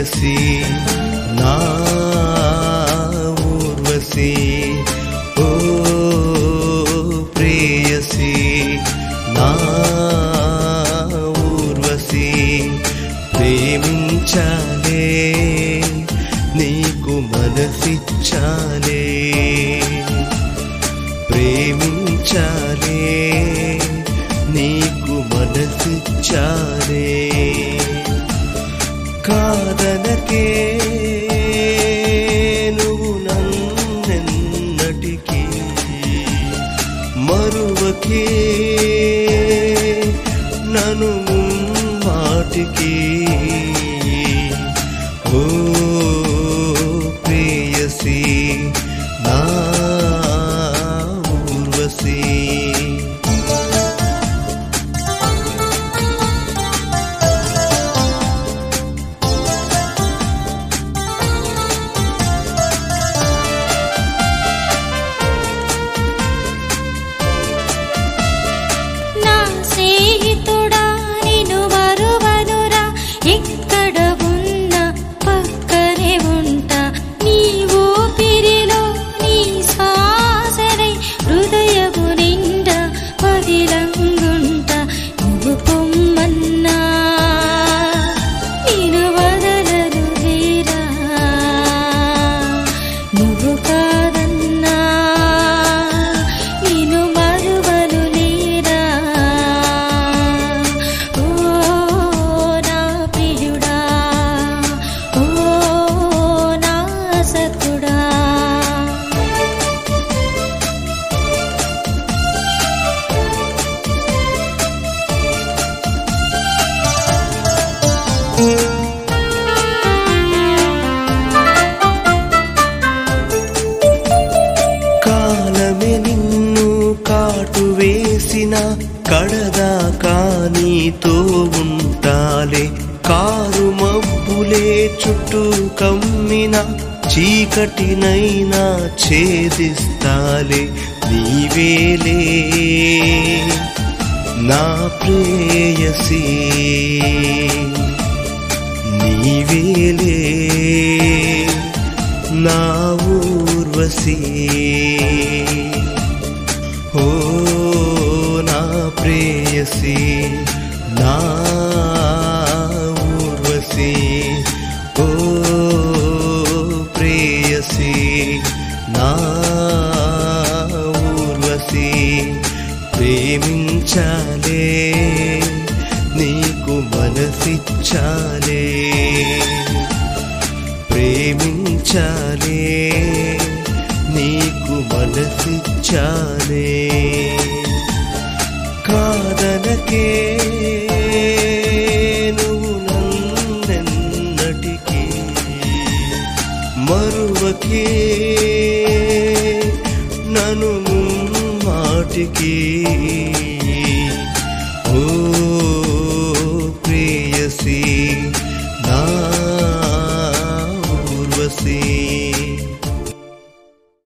ప్రేయసి నా ఊర్వశి ఓ ప్రేయసి నా ఊర్వశి ప్రేమించాలే నీకు మనసిచ్చాలే ప్రేమించాలే నీకు మనసిచ్చాలే కాదనకే నువ్వు నన్నెన్నటికీ మరువకే నన్ను మాటికి ఓ ప్రేయసి నా ఊర్వశి నా స్నేహితుడా నిన్ను మరువనురా ఎక్కడ ఉన్నా పక్కనే ఉంటా నీ ఊపిరిలో నీ శ్వాసనై హృదయము నిండా పదిలంగుంటా నువ్వు పొమ్మన్నా నేను వదలను లేరా నువ్వు కాదన్నా నేను మరువను లేరా ఓ నా ప్రియుడా ఓ నా సకుడా కాలమే నిన్ను కాటు వేసిన కడదాకా నీతో ఉంటాలే కారు మబ్బులే చుట్టూ కమ్మిన చీకటినైనా ఛేదిస్తాలే నీవేలే నా ప్రేయసీ నీవేలే నా ఊర్వశి ఓ నా ప్రేయసి నా ఊర్వశి ఓ ప్రేయసి నా ఊర్వశి ప్రేమించాలే నీకు మనసిచ్చాలే ప్రేమించాలే నీకు మనసిచ్చాలే కాదనకే నువ్వు నన్నెన్నటికీ మరువకే నన్ను మాటికి